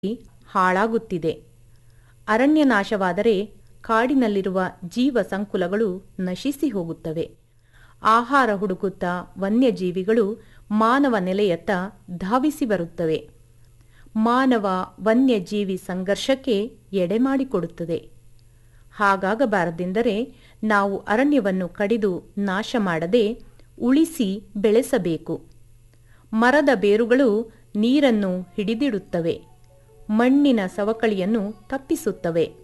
ಹಾಳಾಗುತ್ತಿದೆ ಅರಣ್ಯ ನಾಶವಾದರೆ ಕಾಡಿನಲ್ಲಿರುವ ಜೀವ ಸಂಕುಲಗಳು ನಶಿಸಿ ಹೋಗುತ್ತವೆ ಆಹಾರ ಹುಡುಕುತ್ತಾ ವನ್ಯಜೀವಿಗಳು ಮಾನವ ನೆಲೆಯತ್ತ ಧಾವಿಸಿ ಬರುತ್ತವೆ ಮಾನವ ವನ್ಯಜೀವಿ ಸಂಘರ್ಷಕ್ಕೆ ಎಡೆಮಾಡಿಕೊಡುತ್ತದೆ ಹಾಗಾಗಬಾರದೆಂದರೆ ನಾವು ಅರಣ್ಯವನ್ನು ಕಡಿದು ನಾಶ ಮಾಡದೆ ಉಳಿಸಿ ಬೆಳೆಸಬೇಕು ಮರದ ಬೇರುಗಳು ನೀರನ್ನು ಹಿಡಿದಿಡುತ್ತವೆ ಮಣ್ಣಿನ ಸವಕಳಿಯನ್ನು ತಪ್ಪಿಸುತ್ತವೆ